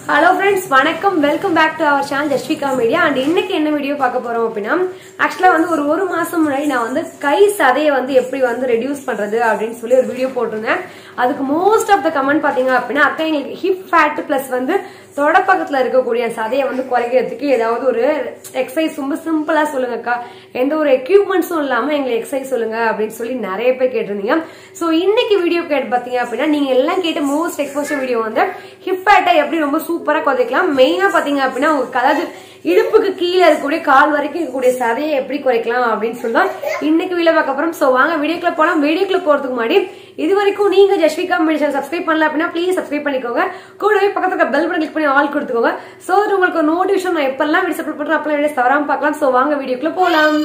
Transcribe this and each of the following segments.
Hello friends வணக்கம் welcome back to our channel Jasvika media and இன்னைக்கு என்ன வீடியோ பார்க்க போறோம் அப்படின்னா ஆக்சுவலா வந்து ஒரு ஒரு மாசம் முன்னாடி நான் வந்து கை சதையை வந்து எப்படி வந்து ரெடியூஸ் பண்றது அப்படின்னு சொல்லி ஒரு வீடியோ போட்டிருந்தேன் அதுக்கு மோஸ்ட் ஆஃப் த கமெண்ட் பாத்தீங்க அப்படின்னா அக்கா எங்களுக்கு ஹிப் ஃபேட் பிளஸ் வந்து தொட பக்கத்துல இருக்கக்கூடிய சதையை வந்து குறைக்கிறதுக்கு ஏதாவது ஒரு எக்ஸசைஸ் ரொம்ப சிம்பிளா சொல்லுங்கக்கா எந்த ஒரு எக்யூப்மெண்ட்ஸும் இல்லாம எங்களுக்கு எக்ஸசைஸ் சொல்லுங்க அப்படின்னு சொல்லி நிறைய பேர் கேட்டிருந்தீங்க சோ இன்னைக்கு வீடியோ கேட்டு பாத்தீங்க அப்படின்னா நீங்க எல்லாம் கேட்ட மோஸ்ட் எக்ஸ்போசர் வீடியோ வந்து ஹிப் ஃபேட்டை எப்படி ரொம்ப சூப்பரா குறைக்கலாம் மெயினா பாத்தீங்க அப்படின்னா உங்களுக்கு அதாவது இடுப்புக்கு கீழே இருக்கக்கூடிய கால் வரைக்கும் இருக்கக்கூடிய சதையை எப்படி குறைக்கலாம் அப்படின்னு சொல்லலாம் இன்னைக்கு வீடியோ பார்க்க போறோம் சோ வாங்க வீடியோக்குள்ள போலாம் வீடியோக்குள்ள போறதுக்கு முன்னாடி இது வரைக்கும் நீங்க ஜஸ்விகா மெடிசன் சப்ஸ்கிரைப் பண்ணல அப்படின்னா ப்ளீஸ் சப்ஸ்கிரைப் பண்ணிக்கோங்க கூடவே பக்கத்துல பெல் பட்டன் கிளிக் பண்ணி ஆல் கொடுத்துக்கோங்க சோ உங்களுக்கு ஒரு நோட்டிஃபிகேஷன் நான் எப்பெல்லாம் வீடியோ சப்மிட் பண்றேன் அப்பெல்லாம் வீடியோ தவறாம பார்க்கலாம் சோ வாங்க வீடியோக்குள்ள போலாம்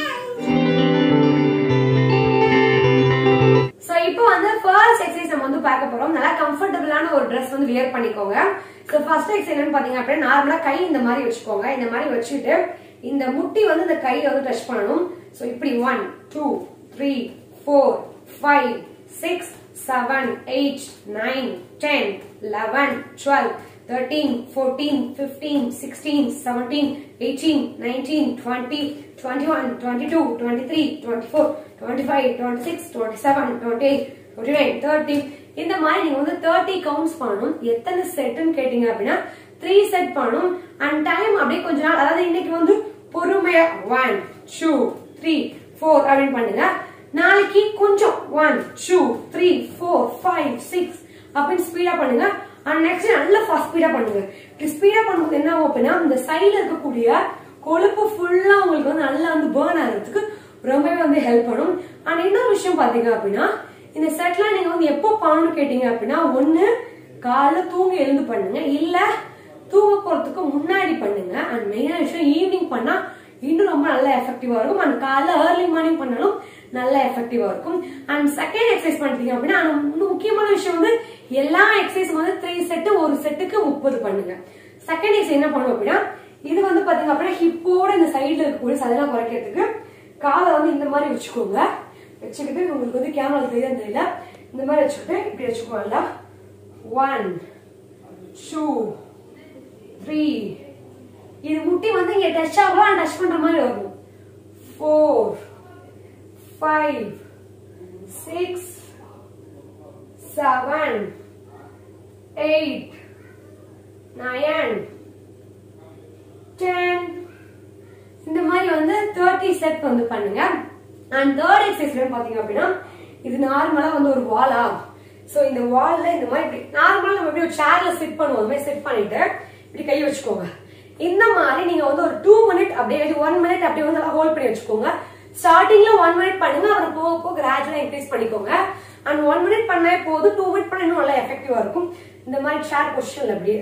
சோ இப்போ வந்து ஃபர்ஸ்ட் எக்ஸசைஸ் நம்ம வந்து பார்க்க போறோம் நல்லா கம்ஃபர்டபுளான ஒரு Dress வந்து வியர் பண்ணிக்கோங்க சோ ஃபர்ஸ்ட் எக்ஸசைஸ் என்னன்னு பாத்தீங்க அப்படின்னா நார்மலா கை இந்த மாதிரி வச்சுக்கோங்க இந்த மாதிரி வச்சுட்டு இந்த முட்டி வந்து இந்த கையில வந்து டச் பண்ணணும் சோ இப்படி one two three four five six seven eight nine ten eleven twelve 13, 14, 15, 16, 17, 18, 19, 20, 21, 22, 23, 24, 25, 26, 27, 28, 29, 30 இந்த மாதிரி நீங்க வந்து 30 கவுண்ட்ஸ் பண்ணணும் எத்தனை செட்னு கேட்டீங்க அப்படின்னா த்ரீ செட் பண்ணணும் அண்ட் டைம் அப்படியே கொஞ்ச நாள் அதாவது இன்னைக்கு வந்து பொறுமையா ஒன் டூ த்ரீ ஃபோர் அப்படின்னு பண்ணுங்க நாளைக்கு கொஞ்சம் one two three four five six அப்படின்னு ஸ்பீடா பண்ணுங்க அண்ட் நெக்ஸ்ட் நல்லா ஃபாஸ்ட் ஸ்பீடா பண்ணுங்க இப்படி ஸ்பீடா பண்ணும்போது என்ன ஆகும் அப்படின்னா இந்த சைடுல இருக்கக்கூடிய கொழுப்பு ஃபுல்லா உங்களுக்கு வந்து நல்லா வந்து பேர்ன் ஆகிறதுக்கு ரொம்பவே வந்து ஹெல்ப் பண்ணும் அண்ட் இன்னொரு விஷயம் பாத்தீங்க அப்படின்னா இந்த செட்லாம் நீங்க வந்து எப்போ பண்ணணும்னு கேட்டீங்க அப்படின்னா ஒண்ணு காலைல தூங்கி எழுந்து பண்ணுங்க இல்ல தூங்க போறதுக்கு முன்னாடி பண்ணுங்க அண்ட் மெயினான விஷயம் ஈவினிங் பண்ணா இன்னும் ரொம்ப நல்ல எஃபெக்டிவா இருக்கும் அண்ட் காலைல ஏர்லி மார்னிங் பண்ணாலும் நல்ல எஃபெக்டிவா இருக்கும் அண்ட் செகண்ட் எக்ஸசைஸ் பண்ணிட்டீங்க அப்படின்னா ஆனா இன்னும் முக்கியமான விஷயம் வந்து எல்லா எக்ஸசைஸும் வந்து த்ரீ செட்டு ஒரு செட்டுக்கு முப்பது பண்ணுங்க செகண்ட் எக்ஸசைஸ் என்ன பண்ணுவோம் அப்படின்னா இது வந்து பாத்தீங்க அப்படின்னா ஹிப்போட இந்த சைடுல இருக்கக்கூடிய சதெல்லாம் குறைக்கிறதுக்கு காலை வந்து இந்த மாதிரி வச்சுக்கோங்க வச்சுக்கிட்டு உங்களுக்கு வந்து கேமரா தெரியுதா தெரியல இந்த மாதிரி வச்சுக்கிட்டு இப்படி வச்சுக்கோங்களா ஒன் டூ த்ரீ இது முட்டி வந்து இங்க டச் ஆகலாம் டச் பண்ற மாதிரி வரும் four five six seven eight nine ten இந்த மாதிரி வந்து தேர்ட்டி செட் வந்து பண்ணுங்க அண்ட் தேர்ட் எக்ஸசைஸ் பாத்தீங்க அப்படின்னா இது நார்மலா வந்து ஒரு வாலா சோ இந்த வால்ல இந்த மாதிரி இப்படி நார்மலா நம்ம எப்படி ஒரு சேர்ல செட் பண்ணுவோம் அந்த மாதிரி செட் பண்ணிட்டு இப்படி கை வச்சுக்கோங்க இந்த மாதிரி நீங்க வந்து ஒரு டூ மினிட் அப்படியே ஒன் மினிட் அப்படியே வந்து ஹோல்ட் பண்ணி வச்சுக்கோங்க ஸ்டார்டிங்ல ஒன் மினிட் பண்ணுங்க அப்புறம் போக போக கிராஜுவலா இன்க்ரீஸ் பண்ணிக்கோங்க அண்ட் ஒன் மினிட் பண்ணவே போதும் டூ மினிட் பண்ண இன்னும் நல்லா எஃபெக்டிவா இருக்கும் இந்த மாதிரி சேர் பொசிஷன்ல அப்படியே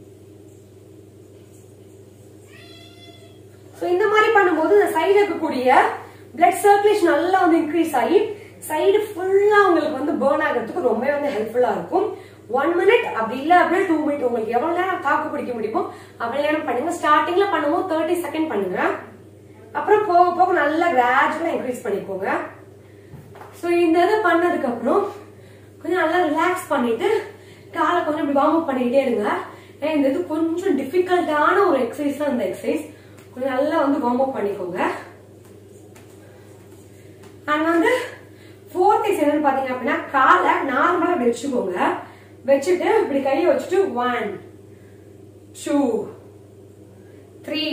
சோ இந்த மாதிரி பண்ணும்போது இந்த சைடுல இருக்கக்கூடிய பிளட் சர்க்குலேஷன் நல்லா வந்து இன்க்ரீஸ் ஆகி சைடு ஃபுல்லா உங்களுக்கு வந்து பேர்ன் ஆகிறதுக்கு ரொம்பவே வந்து ஹெல்ப்ஃபுல்லா இருக்கும் ஒன் மினிட் அப்படி இல்ல அப்படியே டூ மினிட் உங்களுக்கு எவ்வளவு நேரம் தாக்கு பிடிக்க முடியுமோ அவ்வளவு நேரம் பண்ணுங்க ஸ்டார்டிங்ல பண்ணும்போது தேர்ட்டி செகண்ட் பண்ணுங்க அப்புறம் போக போக நல்லா கிராஜுவலா இன்க்ரீஸ் பண்ணிக்கோங்க சோ இந்த இது பண்ணதுக்கு அப்புறம் கொஞ்சம் நல்லா ரிலாக்ஸ் பண்ணிட்டு காலை கொஞ்சம் இப்படி வார்ம் அப் பண்ணிக்கிட்டே இருங்க ஏன்னா இந்த இது கொஞ்சம் டிஃபிகல்ட்டான ஒரு எக்ஸசைஸ் தான் இந்த எக்ஸசைஸ் கொஞ்சம் நல்லா வந்து வார்ம் அப் பண்ணிக்கோங்க அண்ட் வந்து ஃபோர்த் எக்ஸ் என்னன்னு பாத்தீங்க அப்படின்னா காலை நார்மலா இப்படி வச்சுக்கோங்க வச்சுட்டு இப்படி கையை வச்சுட்டு one two three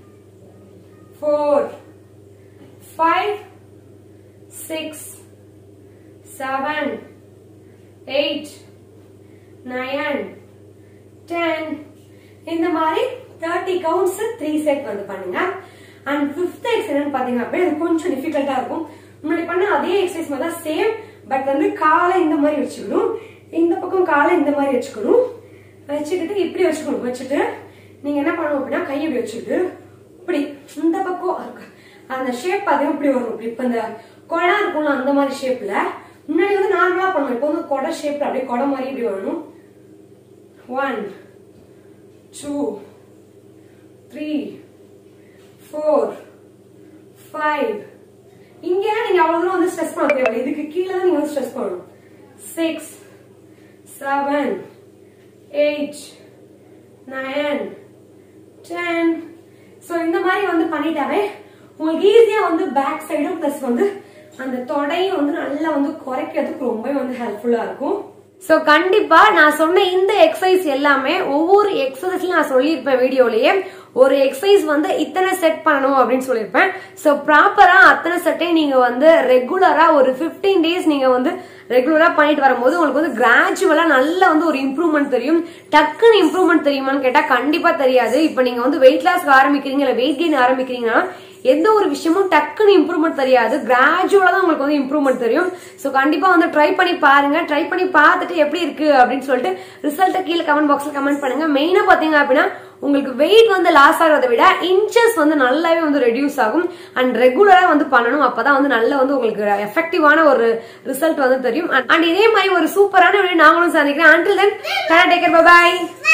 four five six seven eight nine ten இந்த மாதிரி தேர்ட்டி கவுண்ட்ஸ் த்ரீ செட் வந்து பண்ணுங்க அண்ட் ஃபிஃப்த் எக்ஸ் என்னன்னு பாத்தீங்க அப்படின்னா இது கொஞ்சம் டிஃபிகல்ட்டா இருக்கும் முன்னாடி பண்ண அதே எக்ஸசைஸ் மாதிரி தான் சேம் பட் வந்து காலை இந்த மாதிரி வச்சுக்கணும் இந்த பக்கம் காலை இந்த மாதிரி வச்சுக்கணும் வச்சுக்கிட்டு இப்படி வச்சுக்கணும் வச்சுட்டு நீங்க என்ன பண்ணணும் அப்படின்னா கை இப்படி வச்சுக்கிட்டு இப்படி இந்த பக்கம் இருக்கு. அந்த ஷேப் பாத்தீங்கன்னா இப்படி வரும் இப்படி இப்ப இந்த குடம் இருக்கும்ல அந்த மாதிரி ஷேப்ல முன்னாடி வந்து நார்மலா பண்ணணும் இப்போ வந்து குடை ஷேப்ல அப்படியே குடை மாதிரி இப்படி வரணும் one two three four five இங்க நீங்க அவ்வளவு தூரம் வந்து ஸ்ட்ரெஸ் பண்ண தேவையில்லை இதுக்கு கீழே தான் நீங்க வந்து ஸ்ட்ரெஸ் பண்ணணும் six seven eight nine ten so இந்த மாதிரி வந்து பண்ணிட்டாவே உங்களுக்கு ஈஸியா வந்து பேக் சைடும் ப்ளஸ் வந்து அந்த தொடையும் வந்து நல்லா வந்து குறைக்கிறதுக்கு ரொம்பவே வந்து ஹெல்ப்ஃபுல்லா இருக்கும் ஸோ கண்டிப்பா நான் சொன்ன இந்த எக்ஸசைஸ் எல்லாமே ஒவ்வொரு எக்ஸசைஸ்ல நான் சொல்லியிருப்பேன் வீடியோலயே ஒரு எக்ஸசைஸ் வந்து இத்தனை செட் பண்ணணும் அப்படின்னு சொல்லியிருப்பேன் ஸோ ப்ராப்பரா அத்தனை செட்டையும் நீங்க வந்து ரெகுலரா ஒரு 15 டேஸ் நீங்க வந்து ரெகுலரா பண்ணிட்டு வரும்போது உங்களுக்கு வந்து கிராஜுவலா நல்ல வந்து ஒரு இம்ப்ரூவ்மெண்ட் தெரியும் டக்குன்னு இம்ப்ரூவ்மெண்ட் தெரியுமான்னு கேட்டா கண்டிப்பா தெரியாது இப்போ நீங்க வந்து வெயிட் லாஸ்க்கு ஆரம்பிக்கிறீங்க இல்ல வெயிட் கெயின் ஆரம்பிக்கிறீங்கன்னா எந்த ஒரு விஷயமும் டக்குன்னு இம்ப்ரூவ்மெண்ட் தெரியாது கிராஜுவலா தான் உங்களுக்கு வந்து இம்ப்ரூவ்மெண்ட் தெரியும் ஸோ கண்டிப்பா வந்து ட்ரை பண்ணி பாருங்க ட்ரை பண்ணி பார்த்துட்டு எப்படி இருக்கு அப்படின்னு சொல்லிட்டு ரிசல்ட்டை கீழே கமெண்ட் பாக்ஸ்ல கமெண்ட் பண்ணுங்க மெயினா பாத்தீங்க அப்படின்னா உங்களுக்கு வெயிட் வந்து லாஸ் ஆகிறத விட இன்ச்சஸ் வந்து நல்லாவே வந்து ரெடியூஸ் ஆகும் அண்ட் ரெகுலரா வந்து பண்ணணும் அப்பதான் வந்து நல்ல வந்து உங்களுக்கு எஃபெக்டிவான ஒரு ரிசல்ட் வந்து தெரியும் அண்ட் இதே மாதிரி ஒரு சூப்பரான வீடியோ நாங்களும் சந்திக்கிறேன் அண்டில் தென் டேக்கர் பாய்